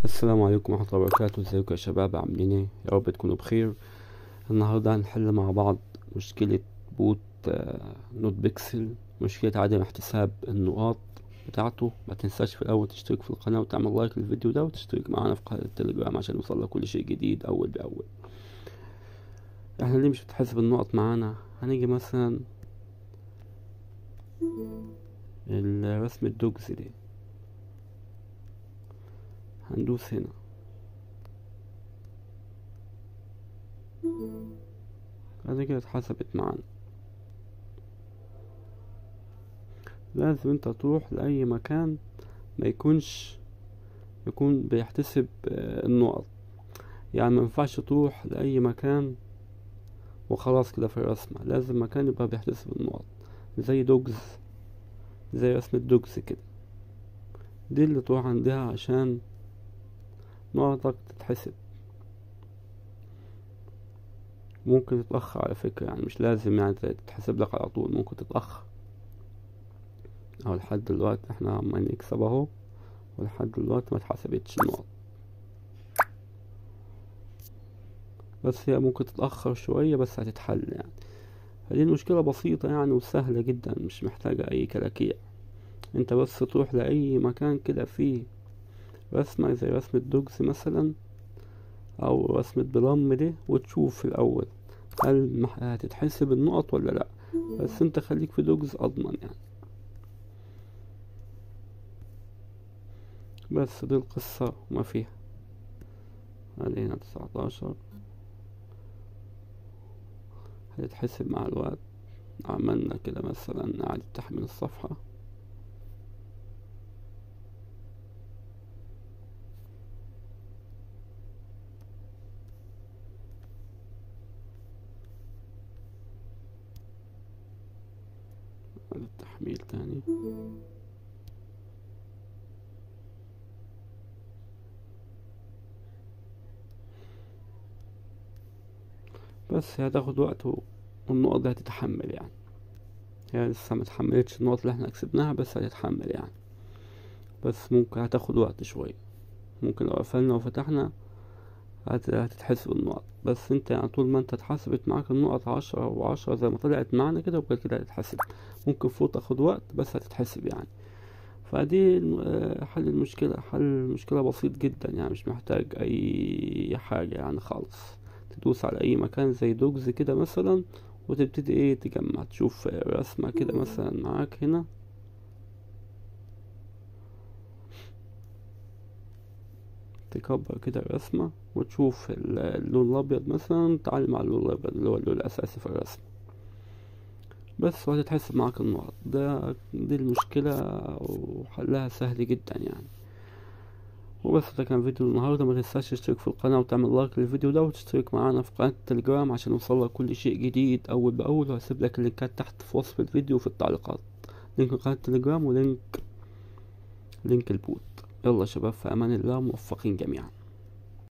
السلام عليكم ورحمة الله وبركاته ازيكم يا شباب عاملين ايه يا رب تكونوا بخير النهاردة هنحل مع بعض مشكلة بوت آه، نوت بيكسل مشكلة عدم احتساب النقاط بتاعته ما تنساش في الاول تشترك في القناة وتعمل لايك للفيديو ده وتشترك معانا في قناة التليجرام عشان يوصلك كل شيء جديد اول باول احنا ليه مش بتحسب النقط معانا هنيجي مثلا الرسم الدوجز دي هندوس هنا بعد كده اتحسبت معانا لازم انت تروح لأي مكان ما يكونش يكون بيحتسب آه، النقط يعني ما ينفعش تروح لأي مكان وخلاص كده في الرسمة لازم مكان يبقى بيحتسب النقط زي دوجز زي رسمة دوجز كده دي اللي تروح عندها عشان نقطك تتحسب ممكن تتأخر على فكرة يعني مش لازم يعني تتحسب لك على طول ممكن تتأخر أو لحد دلوقتي احنا عمالين نكسب اهو ولحد دلوقتي ما اتحسبتش النقط بس هي ممكن تتأخر شوية بس هتتحل يعني هذه المشكلة بسيطة يعني وسهلة جدا مش محتاجة أي كلاكيع انت بس تروح لأي مكان كده فيه رسمة زي رسمة دوجز مثلا أو رسمة بلم دي وتشوف في الأول هل مح- هتتحسب النقط ولا لأ بس انت خليك في دوجز أضمن يعني بس دي القصة وما فيها علينا تسعتاشر هتتحسب مع الوقت عملنا كده مثلا إعادة تحميل الصفحة إعادة تحميل تاني بس هي هتاخد وقت و- والنقط دي هتتحمل يعني هي لسه متحملتش النقط اللي احنا كسبناها بس هتتحمل يعني بس ممكن هتاخد وقت شوية ممكن لو قفلنا وفتحنا هت- هتتحسب النقط بس انت يعني طول ما انت اتحسبت معاك النقط عشرة وعشرة زي ما طلعت معانا كده وكده كده هتتحسب ممكن فوق تاخد وقت بس هتتحسب يعني فدي الم- آه، حل المشكلة حل المشكلة بسيط جدا يعني مش محتاج أي حاجة يعني خالص تدوس على أي مكان زي دوجز كده مثلا وتبتدي ايه تجمع تشوف رسمة كده مثلا معاك هنا تكبر كده الرسمة وتشوف ال- اللون الأبيض مثلا تعلم على اللون الأبيض اللي هو اللون الأساسي في الرسمة بس وهتتحسب معاك النقط ده دي المشكلة وحلها سهل جدا يعني وبس ده كان فيديو النهاردة ما تنساش تشترك في القناة وتعمل لايك للفيديو ده وتشترك معانا في قناة التليجرام عشان يوصلك كل شيء جديد أول بأول وهسيب لك اللينكات تحت في وصف الفيديو وفي التعليقات لينك قناة التليجرام ولينك لينك البوت يلا يا شباب في أمان الله موفقين جميعا